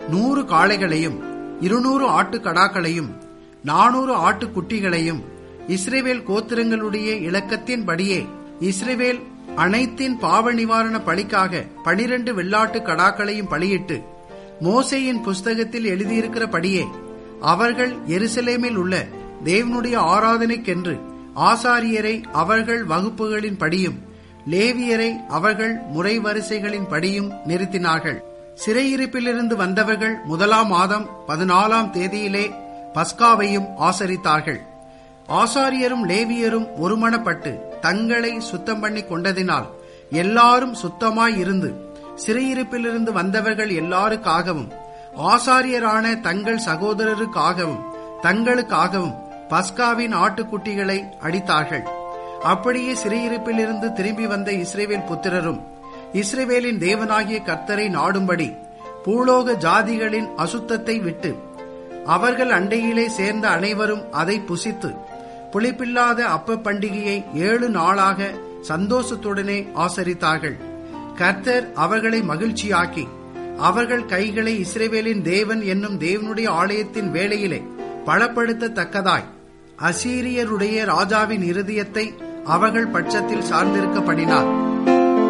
நூறு காளைகளையும் இருநூறு ஆட்டுக்கடாக்களையும் நானூறு ஆட்டுக்குட்டிகளையும் இஸ்ரேவேல் கோத்திரங்களுடைய இலக்கத்தின்படியே இஸ்ரேவேல் அனைத்தின் பாவ நிவாரண பலிக்காக பனிரெண்டு வெள்ளாட்டு கடாக்களையும் பலியிட்டு மோசேயின் புஸ்தகத்தில் எழுதியிருக்கிறபடியே அவர்கள் எருசலேமில் உள்ள தேவனுடைய ஆராதனைக்கென்று ஆசாரியரை அவர்கள் வகுப்புகளின் படியும் லேவியரை அவர்கள் முறை வரிசைகளின் படியும் நிறுத்தினார்கள் சிறையிருப்பிலிருந்து வந்தவர்கள் முதலாம் மாதம் பதினாலாம் தேதியிலே பஸ்காவையும் ஆசரித்தார்கள் ஆசாரியரும் லேவியரும் ஒருமனப்பட்டு தங்களை சுத்தம் பண்ணி கொண்டதினால் எல்லாரும் சுத்தமாய் இருந்து சிறையிருப்பிலிருந்து வந்தவர்கள் எல்லாருக்காகவும் ஆசாரியரான தங்கள் சகோதரருக்காகவும் தங்களுக்காகவும் பஸ்காவின் ஆட்டுக்குட்டிகளை அடித்தார்கள் அப்படியே சிறையிருப்பிலிருந்து திரும்பி வந்த இஸ்ரேவேல் புத்திரரும் இஸ்ரேவேலின் தேவனாகிய கர்த்தரை நாடும்படி பூலோக ஜாதிகளின் அசுத்தத்தை விட்டு அவர்கள் அண்டையிலே சேர்ந்த அனைவரும் அதை புசித்து புளிப்பில்லாத அப்ப பண்டிகையை ஏழு நாளாக சந்தோஷத்துடனே ஆசரித்தார்கள் கர்த்தர் அவர்களை மகிழ்ச்சியாக்கி அவர்கள் கைகளை இஸ்ரேவேலின் தேவன் என்னும் தேவனுடைய ஆலயத்தின் வேளையிலே பலப்படுத்தத்தக்கதாய் அசீரியருடைய ராஜாவின் இருதயத்தை அவர்கள் பட்சத்தில் சார்ந்திருக்க பண்ணினார்